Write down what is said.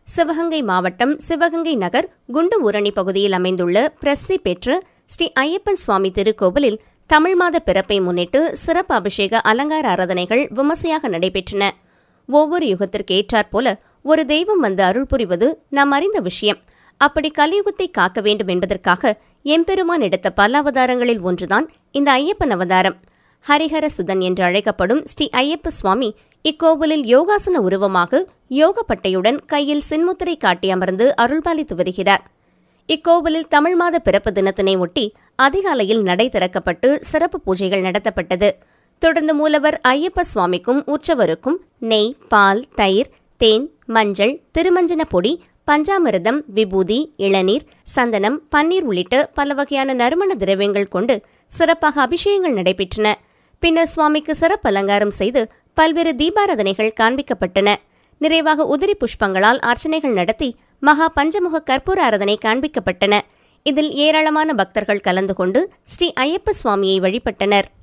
சிவகங்கை மாவட்டம் சிவகங்கை நகர் குண்டு ஊரணி பகுதியில் அமைந்துள்ள பிரசித்தி பெற்ற ஸ்ரீ ஐயப்பன் சுவாமி திருக்கோவிலில் தமிழ் மாத பிறப்பை முன்னிட்டு சிறப்பு அபிஷேக அலங்கார ஆராதனைகள் விமர்சையாக நடைபெற்றன ஒவ்வொரு யுகத்திற்கு ஏற்றாற்போல ஒரு தெய்வம் வந்து அருள் புரிவது நாம் அறிந்த விஷயம் அப்படி கலியுகத்தை காக்க வேண்டும் என்பதற்காக எம்பெருமான் எடுத்த பல அவதாரங்களில் ஒன்றுதான் இந்த ஐயப்பன் அவதாரம் ஹரிஹர சுதன் என்று அழைக்கப்படும் ஸ்ரீ ஐயப்ப சுவாமி இக்கோவிலில் யோகாசன உருவமாக யோகப்பட்டையுடன் கையில் சின்முத்திரை காட்டி அமர்ந்து அருள்பாலித்து வருகிறார் இக்கோவிலில் தமிழ் மாத பிறப்பு தினத்தினை ஒட்டி அதிகாலையில் நடை திறக்கப்பட்டு சிறப்பு பூஜைகள் நடத்தப்பட்டது தொடர்ந்து மூலவர் ஐயப்ப சுவாமிக்கும் உற்சவருக்கும் நெய் பால் தயிர் தேன் மஞ்சள் திருமஞ்சன பொடி பஞ்சாமிர்தம் விபூதி இளநீர் சந்தனம் பன்னீர் உள்ளிட்ட பல வகையான நறுமண திரவியங்கள் கொண்டு சிறப்பாக அபிஷேகங்கள் நடைபெற்றன பின்னர் சுவாமிக்கு சிறப்பு அலங்காரம் செய்து பல்வேறு தீபாராதனைகள் காண்பிக்கப்பட்டன நிறைவாக உதிரி புஷ்பங்களால் அர்ச்சனைகள் நடத்தி மகா பஞ்சமுக கற்பூர ஆராதனை காண்பிக்கப்பட்டன இதில் ஏராளமான பக்தர்கள் கலந்து கொண்டு ஸ்ரீ ஐயப்ப சுவாமியை வழிபட்டனர்